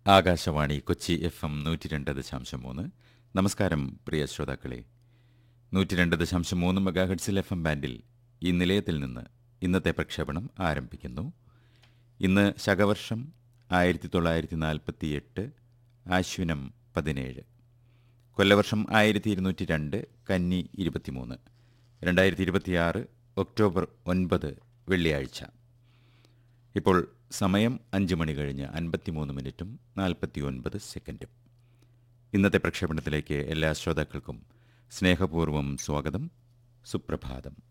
Akashvani Kochi F M നൂറ്റി രണ്ട് ദശാംശം മൂന്ന് നമസ്കാരം പ്രിയ ശ്രോതാക്കളെ നൂറ്റി രണ്ട് ദശാംശം മൂന്ന് മെഗാഹെഡ്സിൽ എഫ് എം ബാൻഡിൽ ഈ നിലയത്തിൽ നിന്ന് ഇന്നത്തെ പ്രക്ഷേപണം ആരംഭിക്കുന്നു ഇന്ന് ശകവർഷം ആയിരത്തി തൊള്ളായിരത്തി നാൽപ്പത്തി എട്ട് ആശ്വിനം പതിനേഴ് കൊല്ലവർഷം ആയിരത്തി ഇരുന്നൂറ്റി രണ്ട് കന്നി ഇരുപത്തിമൂന്ന് രണ്ടായിരത്തി ഇരുപത്തിയാറ് ഒക്ടോബർ ഒൻപത് വെള്ളിയാഴ്ച ഇപ്പോൾ സമയം അഞ്ച് മണി കഴിഞ്ഞ് അൻപത്തിമൂന്ന് മിനിറ്റും നാൽപ്പത്തി ഒൻപത് സെക്കൻഡും ഇന്നത്തെ പ്രക്ഷേപണത്തിലേക്ക് എല്ലാ ശ്രോതാക്കൾക്കും സ്നേഹപൂർവ്വം സ്വാഗതം സുപ്രഭാതം